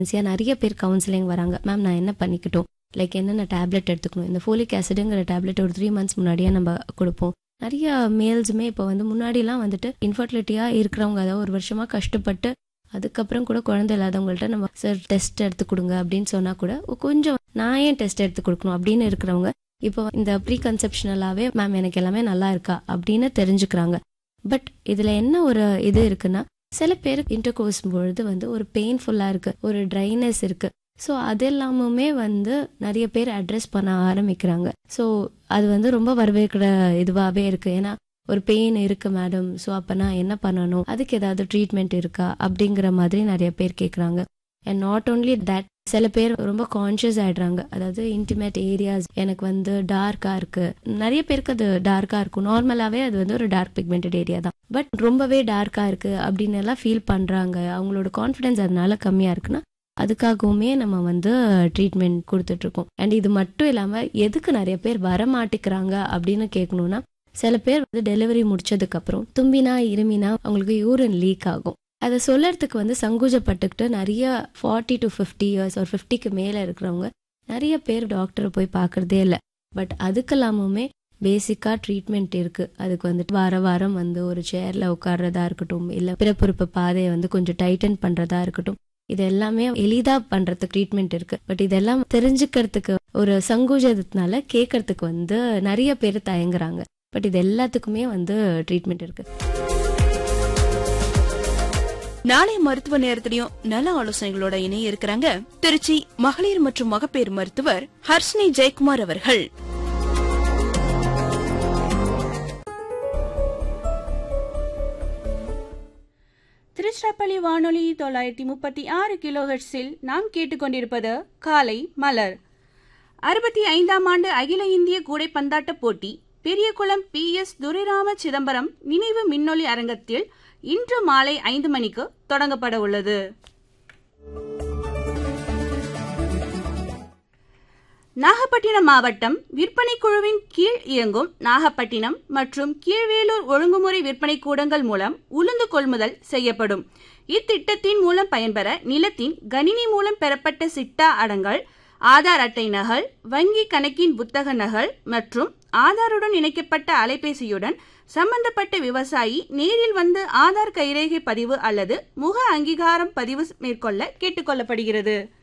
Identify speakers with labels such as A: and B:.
A: ஈஸியாக நிறைய பேர் கவுன்சிலிங் வராங்க மேம் நான் என்ன பண்ணிக்கட்டும் லைக் என்னென்ன டேப்லெட் எடுத்துக்கணும் இந்த ஃபோலிக் ஆசிடுங்கிற டேப்லெட் ஒரு த்ரீ மந்த்ஸ் முன்னாடியே நம்ம கொடுப்போம் நிறைய மேல்ஸுமே இப்போ வந்து முன்னாடிலாம் வந்துட்டு இன்ஃபர்டிலிட்டியாக இருக்கிறவங்க அதாவது ஒரு வருஷமாக கஷ்டப்பட்டு அதுக்கப்புறம் கூட குழந்தை இல்லாதவங்கள்ட்ட நம்ம சார் டெஸ்ட் எடுத்து கொடுங்க அப்படின்னு சொன்னால் கூட கொஞ்சம் நான் ஏன் டெஸ்ட் எடுத்து கொடுக்கணும் அப்படின்னு இருக்கிறவங்க இப்போ இந்த ப்ரீ கன்செப்ஷனலாகவே மேம் எனக்கு எல்லாமே நல்லா இருக்கா அப்படின்னு தெரிஞ்சுக்கிறாங்க பட் இதில் என்ன ஒரு இது இருக்குன்னா சில பேருக்கு இன்டர்கோர்ஸ் பொழுது வந்து ஒரு பெயின்ஃபுல்லாக இருக்குது ஒரு ட்ரைனஸ் இருக்குது ஸோ அது எல்லாமுமே வந்து நிறைய பேர் அட்ரஸ் பண்ண ஆரம்பிக்கிறாங்க ஸோ அது வந்து ரொம்ப வரவேற்கிற இதுவாகவே இருக்குது ஏன்னா ஒரு பெயின் இருக்கு மேடம் ஸோ அப்போ நான் என்ன பண்ணணும் அதுக்கு ஏதாவது ட்ரீட்மெண்ட் இருக்கா அப்படிங்கிற மாதிரி நிறைய பேர் கேட்குறாங்க அண்ட் நாட் ஓன்லி தட் சில பேர் ரொம்ப கான்ஷியஸ் ஆயிடுறாங்க அதாவது இன்டிமேட் ஏரியாஸ் எனக்கு வந்து டார்க்காக இருக்கு நிறைய பேருக்கு அது டார்க்காக இருக்கும் நார்மலாகவே அது வந்து ஒரு டார்க் பிக்மெண்டட் ஏரியா தான் பட் ரொம்பவே டார்க்காக இருக்கு அப்படின்னு எல்லாம் ஃபீல் பண்ணுறாங்க அவங்களோட கான்ஃபிடன்ஸ் அதனால கம்மியாக இருக்குன்னா அதுக்காகவுமே நம்ம வந்து ட்ரீட்மெண்ட் கொடுத்துட்ருக்கோம் அண்ட் இது மட்டும் இல்லாமல் எதுக்கு நிறைய பேர் வர மாட்டேங்கிறாங்க அப்படின்னு கேட்கணும்னா சில பேர் வந்து டெலிவரி முடிச்சதுக்கு அப்புறம் தும்பினா இருமினா அவங்களுக்கு யூரின் லீக் ஆகும் அதை சொல்லறதுக்கு வந்து சங்கூஜப்பட்டுக்கிட்டு நிறைய ஃபார்ட்டி டு ஃபிஃப்டி இயர்ஸ் ஒரு ஃபிஃப்டிக்கு மேலே இருக்கிறவங்க நிறைய பேர் டாக்டரை போய் பார்க்கறதே இல்லை பட் அதுக்கெல்லாமுமே பேசிக்காக ட்ரீட்மெண்ட் இருக்குது அதுக்கு வந்துட்டு வார வாரம் வந்து ஒரு சேரில் உட்கார்றதா இருக்கட்டும் இல்லை பிறப்புறுப்பு பாதையை வந்து கொஞ்சம் டைட்டன் பண்ணுறதா இருக்கட்டும் இது எல்லாமே எளிதா பண்றதுக்கு ட்ரீட்மெண்ட் இருக்கு பட் இதெல்லாம் தெரிஞ்சுக்கிறதுக்கு ஒரு சங்கூஜத்தினால கேட்கறதுக்கு வந்து நிறைய பேர் தயங்குறாங்க பட் இது எல்லாத்துக்குமே வந்து ட்ரீட்மெண்ட் இருக்கு
B: நாளை மருத்துவ நேரத்திலையும் நல ஆலோசனைகளோட இணைய இருக்கிறாங்க திருச்சி மகளிர் மற்றும் மகப்பேறு மருத்துவர் ஹர்ஷினி ஜெயக்குமார் அவர்கள்
C: திருச்சிராப்பள்ளி வானொலி தொள்ளாயிரத்தி முப்பத்தி ஆறு கிலோஹெர்ட்ஸில் நாம் கேட்டுக்கொண்டிருப்பது காலை மலர் அறுபத்தி ஐந்தாம் ஆண்டு அகில இந்திய கூடைப்பந்தாட்ட போட்டி பெரியகுளம் பி எஸ் துரைராம சிதம்பரம் நினைவு மின்னொலி அரங்கத்தில் இன்று மாலை ஐந்து மணிக்கு தொடங்கப்பட உள்ளது நாகப்பட்டினம் மாவட்டம் விற்பனை குழுவின் கீழ் இயங்கும் நாகப்பட்டினம் மற்றும் கீழ்வேலூர் ஒழுங்குமுறை விற்பனை கூடங்கள் மூலம் உளுந்து கொள்முதல் செய்யப்படும் இத்திட்டத்தின் மூலம் பயன்பெற நிலத்தின் கணினி மூலம் பெறப்பட்ட சிட்டா அடங்கல் ஆதார் அட்டை நகல் வங்கி கணக்கின் புத்தக நகல் மற்றும் ஆதாருடன் இணைக்கப்பட்ட அலைபேசியுடன் சம்பந்தப்பட்ட விவசாயி நேரில் வந்து ஆதார் கைரேகை பதிவு அல்லது முக அங்கீகாரம் பதிவு மேற்கொள்ள கேட்டுக்கொள்ளப்படுகிறது